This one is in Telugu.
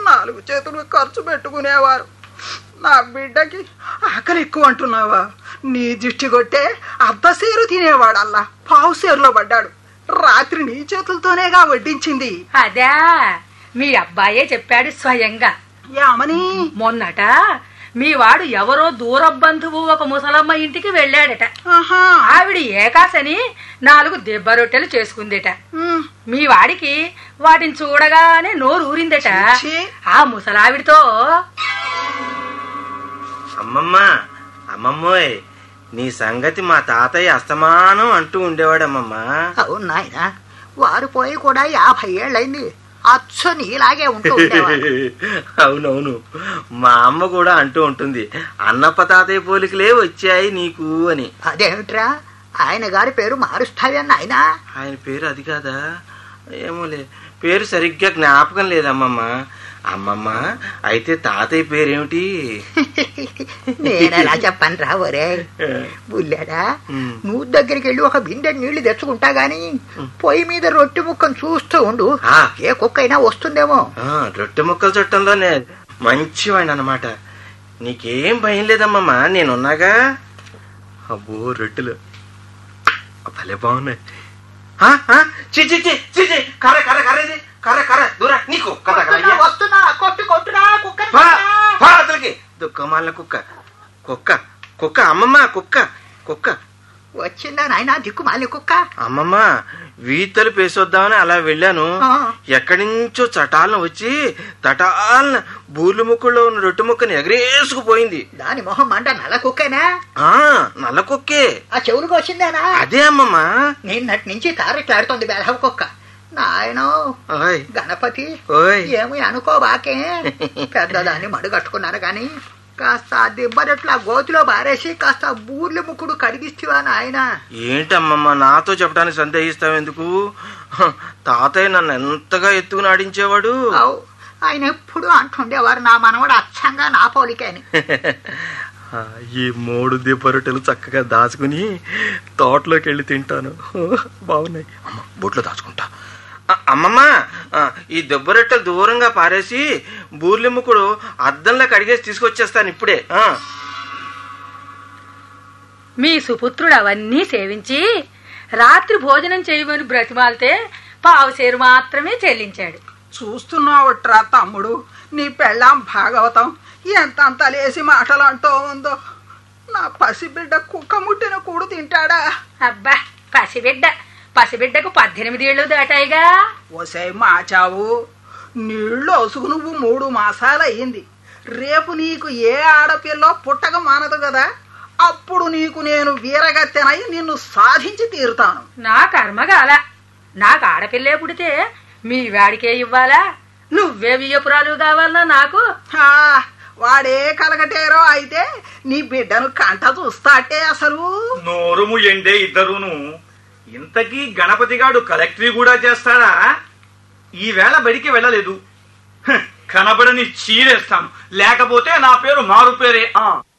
నాలుగు చేతులు ఖర్చు పెట్టుకునేవారు నా బిడ్డకి ఆకలి ఎక్కువ అంటున్నావా నీ దిష్టి కొట్టే అర్ధ సేరు తినేవాడల్లా పావు సేరులో పడ్డాడు రాత్రి నీ చేతులతోనేగా వడ్డించింది అదా మీ అబ్బాయే చెప్పాడు స్వయంగా యామని మొన్నట మీ వాడు ఎవరో దూర బంధువు ఒక ముసలమ్మ ఇంటికి వెళ్ళాడట ఆహా ఆవిడ ఏకాశని నాలుగు దెబ్బ రొట్టెలు చేసుకుందిట ఉమ్, మీ వాడికి వాటిని చూడగానే నోరు ఊరిందట ఛీ. ఆ ముసలావిడితో అమ్మమ్మ అమ్మమ్మోయ్ నీ సంగతి మా తాతయ్య అస్తమానం అంటూ ఉండేవాడమ్మమ్మ అవును నాయన వారు పోయి కూడా యాభై ఏళ్ళైంది అచ్చు నీలాగే ఉంటూ ఉండేవాడు అవునవును మా అమ్మ కూడా అంటూ ఉంటుంది అన్నప్ప తాతయ్య పోలికలే వచ్చాయి నీకు అని అదేమిట్రా ఆయన గారి పేరు మారుస్తావే నాయనా ఆయన పేరు అది కాదా ఏమోలే పేరు సరిగ్గా జ్ఞాపకం లేదమ్మమ్మ అమ్మమ్మ అయితే తాతయ్య పేరేమిటి నేనెలా చెప్పను రా ఒరే బుల్లాడా ఉమ్. నువ్వు దగ్గరికి వెళ్ళి ఒక బిందె నీళ్లు తెచ్చుకుంటా గాని పొయ్యి మీద రొట్టె ముక్కను చూస్తూ ఉండు ఆ. ఏ కుక్క అయినా వస్తుందేమో ఆ, రొట్టె ముక్కలు చుట్టంలోనే మంచివాడిని అనమాట నీకేం భయం లేదమ్మమ్మా నేనున్నాగా అబ్బో రొట్టెలు భలే బాగున్నాయి ఆ, ఆ, చి చి చి చి చి, కర్ర కర్ర కర్ర ఇది కర్ర కర్ర దూరా నీకు కర్ర కర్ర వస్తున్నా, వస్తున్నా కొట్టు కొట్టురా కుక్కని పా, కొట్టురా. పా అతలికి దుఃఖమాలిన కుక్క కుక్క కుక్క అమ్మమ్మ కుక్క కుక్క వచ్చిందా నాయనా దిక్కుమాలి కుక్క అమ్మమ్మ వీతలు పేసొద్దామని అలా వెళ్ళాను ఆ. ఎక్కడి నుంచో చటాలను వచ్చి తటాలన బూర్లు ముక్కుల్లో ఉన్న రొట్టె ముక్కని ఎగరేసుకుపోయింది దాని మొహం మంట నల్ల కుక్కనా ఆ నల్ల కుక్కే ఆ చెవులకు వచ్చిందేనా అదే అమ్మమ్మ నిన్నటి నుంచి తారెట్లాడుతోంది బెలహ కుక్క నాయనో ఓయ్ గణపతి ఓయ్ ఏమి అనుకోబాకే పెద్దదాన్ని మడుగట్టుకున్నాను గాని కాస్త ఆ దిబ్బరట్లా గోతిలో బారేసి కాస్త బూర్ల ముక్కుడు కడిగిస్తావా నాయన ఏంటమ్మమ్మ నాతో చెప్పడానికి సందేహిస్తావు ఎందుకు హ, తాతయ్య నన్ను ఎంతగా ఎత్తుకుని ఆడించేవాడు అవు ఆయన ఎప్పుడు అంటుండేవారు నా మనవడు అచ్చంగా నా పోలికే అని ఆ, ఈ మూడు దీపరొట్టెలు చక్కగా దాచుకుని తోటలోకి వెళ్ళి తింటాను బాగున్నాయి అమ్మ బొట్లో దాచుకుంటా ఆ, అమ్మమ్మ ఆ, ఈ దెబ్బరొట్టెలు దూరంగా పారేసి బూర్లెమ్ముకుడు అద్దంలో కడిగేసి తీసుకొచ్చేస్తాను ఇప్పుడే ఆ. మీ సుపుత్రుడు అవన్నీ సేవించి రాత్రి భోజనం చేయమని బ్రతిమాలితే పావుసేరు మాత్రమే చెల్లించాడు చూస్తున్నావుట్రా తమ్ముడు నీ పెళ్ళాం భాగవతం ఎంత అంత లేసి మాటలు అంటూ ఉందో నా పసిబిడ్డ కుక్క ముట్టిన కూడు తింటాడా అబ్బా పసిబిడ్డ పసిబిడ్డకు పద్దెనిమిది ఏళ్ళు దాటాయిగా ఒసే మాచావు నీళ్ళు ఒసుగు నువ్వు మూడు మాసాలు అయ్యింది రేపు నీకు ఏ ఆడపిల్లో పుట్టక మానదు కదా అప్పుడు నీకు నేను వీరగత్తెనై నిన్ను సాధించి తీరుతాను నా కర్మగాల నాకు ఆడపిల్లే పుడితే మీ వాడికే ఇవ్వాలా నువ్వే వియ్యపురాలు కావాలన్నా నాకు హా, వాడే కలగటేరో అయితే నీ బిడ్డను కంట చూస్తాటే అసలు నోరుము ఎండే ఇద్దరును ఇంతకీ గణపతిగాడు కలెక్టరీ కూడా చేస్తాడా ఈవేళ బడికి వెళ్ళలేదు హ్, కనబడని చీరేస్తాను లేకపోతే నా పేరు మారు పేరే ఆ